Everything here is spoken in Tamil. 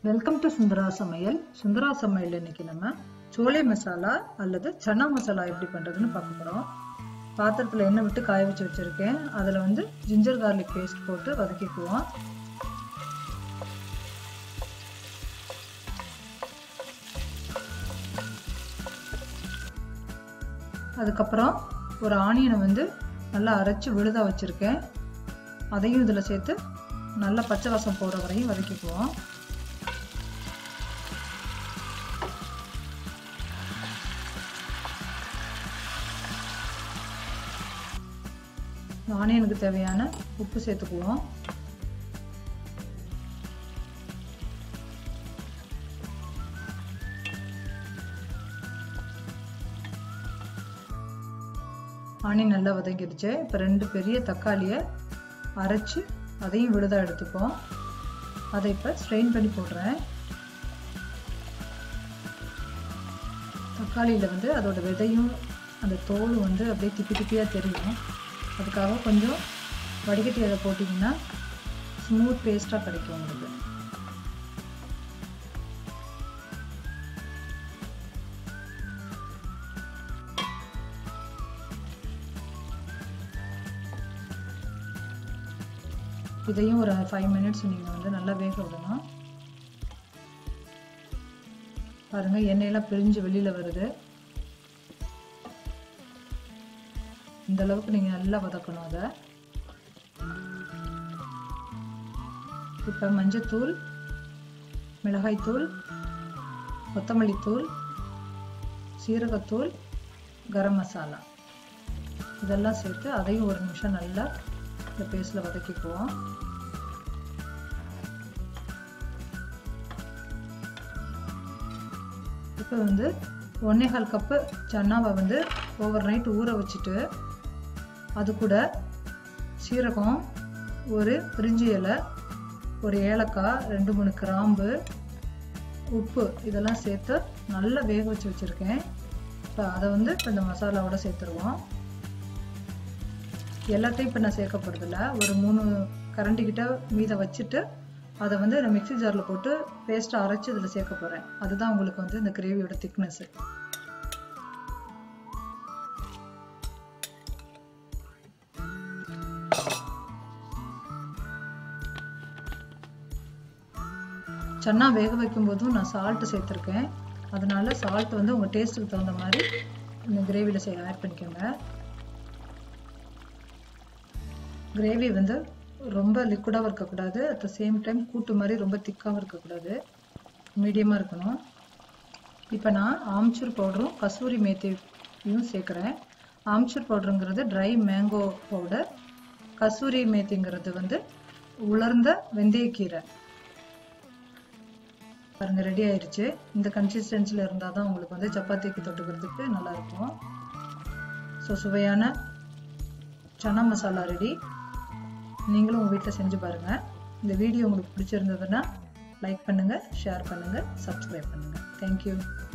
வெல்கம் டு சுந்தரா சமையல் சுந்தரா சமையல் இன்னைக்கு நம்ம சோலை மசாலா அல்லது சன்னா மசாலா எப்படி பண்றதுன்னு பார்க்க போறோம் பாத்திரத்தில் எண்ணெய் விட்டு காய வச்சு வச்சிருக்கேன் அதில் வந்து ஜிஞ்சர் கார்லிக் பேஸ்ட் போட்டு வதக்கிக்குவோம் அதுக்கப்புறம் ஒரு ஆனியனை வந்து நல்லா அரைச்சி விழுதா வச்சுருக்கேன் அதையும் இதில் சேர்த்து நல்லா பச்சை வாசம் போகிற வரையும் வதக்கிக்குவோம் ஆனியனுக்கு தேவையான உப்பு சேர்த்துக்குவோம் ஆனியன் நல்லா வதங்கிடுச்சு இப்போ ரெண்டு பெரிய தக்காளியை அரைச்சி அதையும் விழுதாக எடுத்துப்போம் அதை இப்போ ஸ்ட்ரெயின் பண்ணி போடுறேன் தக்காளியில் வந்து அதோட விதையும் அந்த தோலும் வந்து அப்படியே திப்பி திப்பியாக தெரியும் அதுக்காக கொஞ்சம் வடிகட்டி அதை போட்டிங்கன்னா ஸ்மூத் பேஸ்ட்டாக கிடைக்கும் உங்களுக்கு இதையும் ஒரு ஃபைவ் மினிட்ஸ் நீங்கள் வந்து நல்லா வேக விடணும் பாருங்கள் எண்ணெயெல்லாம் பிரிஞ்சு வெளியில் வருது இந்த அளவுக்கு நீங்கள் நல்லா வதக்கணும் அதை இப்போ மஞ்சத்தூள் மிளகாய்த்தூள் கொத்தமல்லித்தூள் சீரகத்தூள் கரம் மசாலா இதெல்லாம் சேர்த்து அதையும் ஒரு நிமிஷம் நல்லா இந்த பேஸ்டில் வதக்கிக்குவோம் இப்போ வந்து ஒன்றே கால் கப்பு சன்னாவை வந்து ஓவர் நைட் ஊற வச்சுட்டு அது கூட சீரகம் ஒரு பிரிஞ்சி இலை ஒரு ஏலக்காய் ரெண்டு மூணு கிராம்பு உப்பு இதெல்லாம் சேர்த்து நல்லா வேக வச்சு வச்சுருக்கேன் இப்போ அதை வந்து இப்போ இந்த மசாலாவோட சேர்த்துருவோம் எல்லாத்தையும் இப்போ நான் சேர்க்க போகிறதில்ல ஒரு மூணு கரண்டிக்கிட்ட மீதை வச்சுட்டு அதை வந்து நான் மிக்சி ஜாரில் போட்டு பேஸ்ட்டை அரைச்சி இதில் சேர்க்க போகிறேன் அதுதான் உங்களுக்கு வந்து இந்த கிரேவியோட திக்னஸ்ஸு சன்னா வேக வைக்கும் போதும் நான் சால்ட்டு சேர்த்துருக்கேன் அதனால சால்ட் வந்து உங்கள் டேஸ்ட்டுக்கு தகுந்த மாதிரி இந்த கிரேவியில் சே ஆட் பண்ணிக்கோங்க கிரேவி வந்து ரொம்ப லிக்விடாகவும் இருக்கக்கூடாது அட் த சேம் டைம் கூட்டு மாதிரி ரொம்ப திக்காகவும் இருக்கக்கூடாது மீடியமாக இருக்கணும் இப்போ நான் ஆம்ச்சூர் பவுடரும் கசூரி மேத்தியும் சேர்க்குறேன் ஆம்ச்சூர் பவுடருங்கிறது ட்ரை மேங்கோ பவுடர் கசூரி மேத்திங்கிறது வந்து உலர்ந்த வெந்தயக்கீரை பாருங்க ரெடி ஆயிடுச்சு இந்த கன்சிஸ்டன்சியில் இருந்தால் தான் உங்களுக்கு வந்து சப்பாத்திக்கு தொட்டுக்கிறதுக்கு நல்லாயிருக்கும் ஸோ சுவையான சனா மசாலா ரெடி நீங்களும் உங்கள் வீட்டில் செஞ்சு பாருங்கள் இந்த வீடியோ உங்களுக்கு பிடிச்சிருந்ததுன்னா லைக் பண்ணுங்கள் ஷேர் பண்ணுங்கள் சப்ஸ்கிரைப் பண்ணுங்கள் தேங்க்யூ